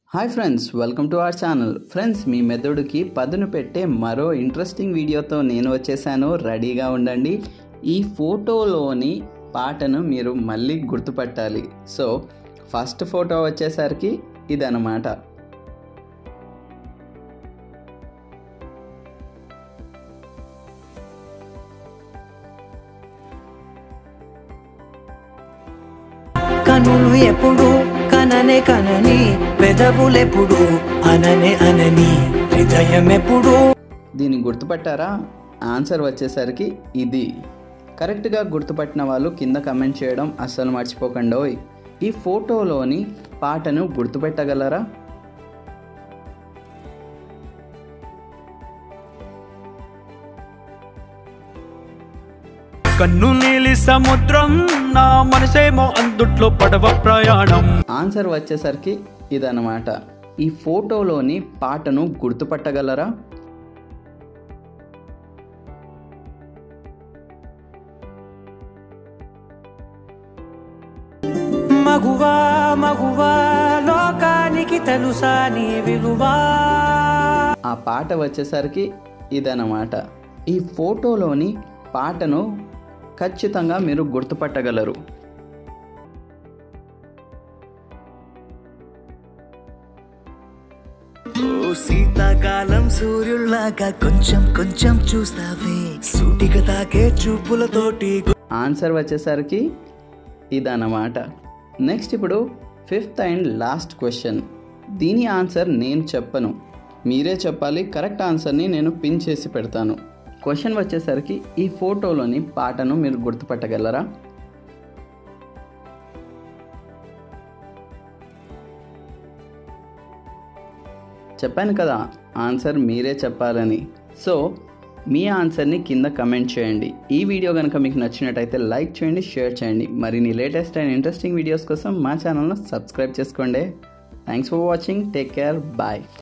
hi friends welcome to our channel friends మీ మెదడుకి పదును పెట్టే మరో ఇంట్రెస్టింగ్ వీడియోతో నేను వచ్చేసాను రెడీగా ఉండండి ఈ ఫోటోలోని పాటను మీరు మళ్ళీ గుర్తుపట్టాలి సో ఫస్ట్ ఫోటో వచ్చేసరికి ఇదనమాట కనులు ఎప్పుడు కననే కనని పెదవులెప్పుడు అననే అనని హృదయం ఎప్పుడు దీన్ని గుర్తుపట్టారా ఆన్సర్ వచ్చేసరికి ఇది కరెక్ట్గా గుర్తుపట్టిన వాళ్ళు కింద కమెంట్ చేయడం అస్సలు మర్చిపోకండి ఈ ఫోటోలోని పాటను గుర్తుపెట్టగలరా కన్ను నీలి సముద్రం నా మనసేమో అందుట్లో పడవ ప్రయాణం ఆన్సర్ వచ్చేసరికి ఇదనమాట ఈ ఫోటోలోని పాటను గుర్తుపట్టగలరా మగువా మగువా లోకానికి తెలుసా నీ విలువా ఆ పాట వచ్చేసరికి ఇదనమాట ఈ ఫోటోలోని పాటను ఖచ్చితంగా మీరు గుర్తుపట్టగలరు ఓ శీతాకాలం సూర్యుల్లాగా కొంచెం కొంచెం చూస్తావే సూటిగా తాకే చూపులతోటి ఆన్సర్ వచ్చేసరికి ఇదన్నమాట నెక్స్ట్ ఇప్పుడు ఫిఫ్త్ అండ్ లాస్ట్ క్వశ్చన్ దీని ఆన్సర్ నేను చెప్పను మీరే చెప్పాలి కరెక్ట్ ఆన్సర్ని నేను పిన్ చేసి పెడతాను క్వశ్చన్ వచ్చేసరికి ఈ ఫోటోలోని పాటను మీరు గుర్తుపట్టగలరా చెప్పాను కదా ఆన్సర్ మీరే చెప్పాలని సో మీ ఆన్సర్ని కింద కమెంట్ చేయండి ఈ వీడియో కనుక మీకు నచ్చినట్టయితే లైక్ చేయండి షేర్ చేయండి మరిన్ని లేటెస్ట్ అండ్ ఇంట్రెస్టింగ్ వీడియోస్ కోసం మా ఛానల్ను సబ్స్క్రైబ్ చేసుకోండి thanks for watching take care bye